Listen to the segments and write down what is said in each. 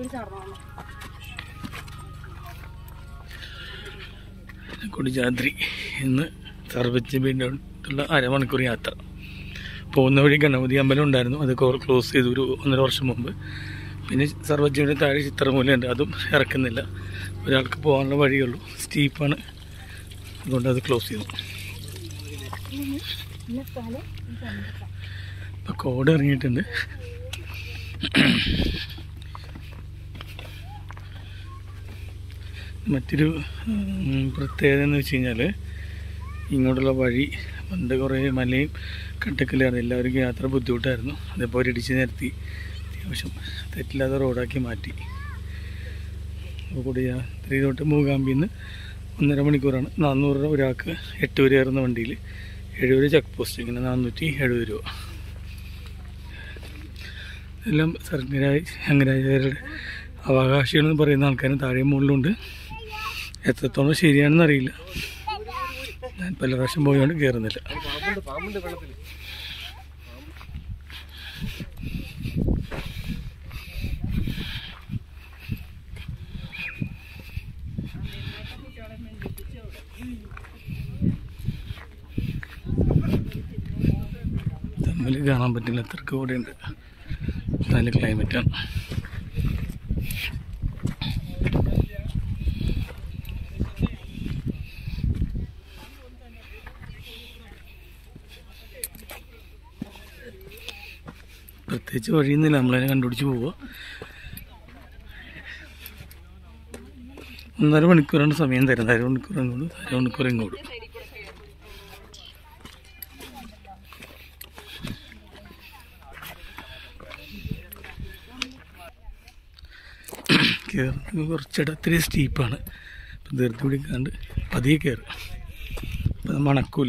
കയറി ചാടണം കൊടിജാദ്രി ഇന്ന് സർവജ്ഞ വീണ്ടുള്ള അരമണിക്കൂർ യാത്ര പോകുന്ന വഴി ഗണപതി അമ്പലം ഉണ്ടായിരുന്നു അത് കോ- ക്ലോസ് ചെയ്തു ഒരു ഒന്നര വർഷം മുമ്പ് പിന്നെ സർവജ്ഞയുടെ താഴെ ചിത്രമൂലയുണ്ട് അതും ഇറക്കുന്നില്ല ഒരാൾക്ക് പോകാനുള്ള വഴിയുള്ളൂ സ്റ്റീപ്പാണ് അതുകൊണ്ട് അത് ക്ലോസ് ചെയ്തു ഇന്ന സ്ഥലം ഈ സമയത്ത് ഇപ്പോൾ കോഡ് ഇറങ്ങിയിട്ടുണ്ട് മറ്റൊരു ഉം, പ്രത്യേകത എന്ന് വെച്ച് കഴിഞ്ഞാൽ ഇങ്ങോട്ടുള്ള വഴി പണ്ട് കുറേ മലയും കട്ടക്കലായിരുന്നു എല്ലാവർക്കും യാത്ര ബുദ്ധിമുട്ടായിരുന്നു അതേപോലെ ഒരിടിച്ച് നിരത്തി അത്യാവശ്യം തെറ്റില്ലാത്ത റോഡാക്കി മാറ്റി അപ്പോൾ കൂടി യാത്ര തൊട്ട് മൂകാമ്പിയിൽ നിന്ന് ഒന്നര മണിക്കൂറാണ് നാനൂറ് രൂപ ഒരാൾക്ക് എട്ട് വരെ കയറുന്ന വണ്ടിയിൽ എഴുപത് ചെക്ക് പോസ്റ്റ് ഇങ്ങനെ നാനൂറ്റി എഴുപത് രൂപ എല്ലാം സർഗരാജ് ശങ്കരാചാര്യരുടെ അവകാശികളെന്ന് പറയുന്ന ആൾക്കാരും താഴെ മുകളിലുണ്ട് എത്രത്തോളം ശരിയാണെന്ന് അറിയില്ല ഞാൻ പല പ്രാവശ്യം പോയോണ്ട് കയറുന്നില്ല തമ്മിൽ കാണാൻ പറ്റില്ല അത്രക്ക് കൂടെ ഉണ്ട് നല്ല ക്ലൈമറ്റാണ് പ്രത്യേകിച്ച് വഴിയൊന്നുമില്ല നമ്മളതിനെ കണ്ടുപിടിച്ച് പോവുക ഒന്നര മണിക്കൂറാണ് സമയം തരുന്നത് അര മണിക്കൂർ അങ്ങോട്ട് അര മണിക്കൂർ ഇങ്ങോട്ട് കയറുന്നത് കുറച്ചിട ഇത്തിരി സ്റ്റീപ്പാണ് അപ്പം ധൃതി പിടിക്കാണ്ട് പതിയെ കയറുക അപ്പം അത് മണക്കൂല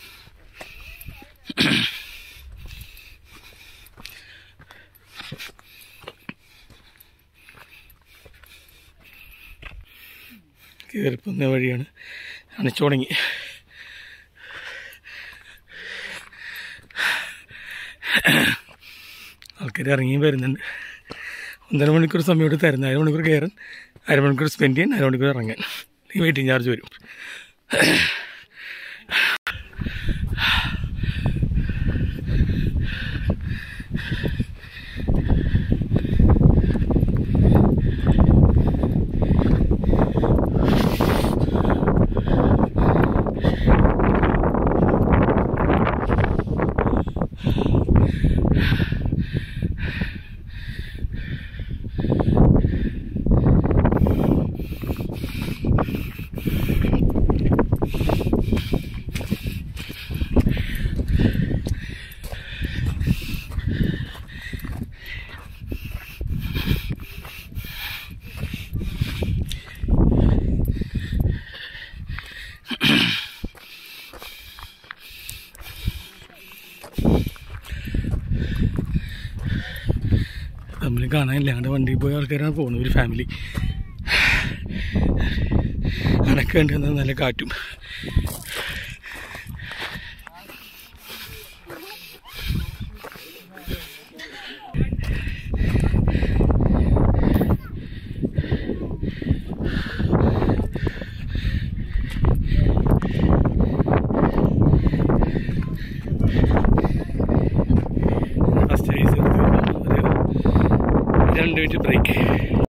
കയറിപ്പോന്ന വഴിയാണ് അണച്ചു തുടങ്ങി ആൾക്കാർ ഇറങ്ങി വരുന്നുണ്ട് ഒന്നര മണിക്കൂർ സമയം ഇവിടെ തരുന്നത് അരമണിക്കൂർ കയറാൻ അരമണിക്കൂർ സ്പെൻഡ് ചെയ്യാൻ അരമണിക്കൂർ ഇറങ്ങാൻ ഈ വെയിറ്റിംഗ് ചാർജ് വരും തമ്മിൽ കാണാനില്ല ഞങ്ങളുടെ വണ്ടിയിൽ പോയ ആൾക്കാരാണ് പോകുന്നത് ഒരു ഫാമിലി അനക്കേണ്ടി വന്നാൽ നല്ല കാറ്റും ഫസ്റ്റ് ഐസ് രണ്ട് മിനിറ്റ് ബ്രേക്ക്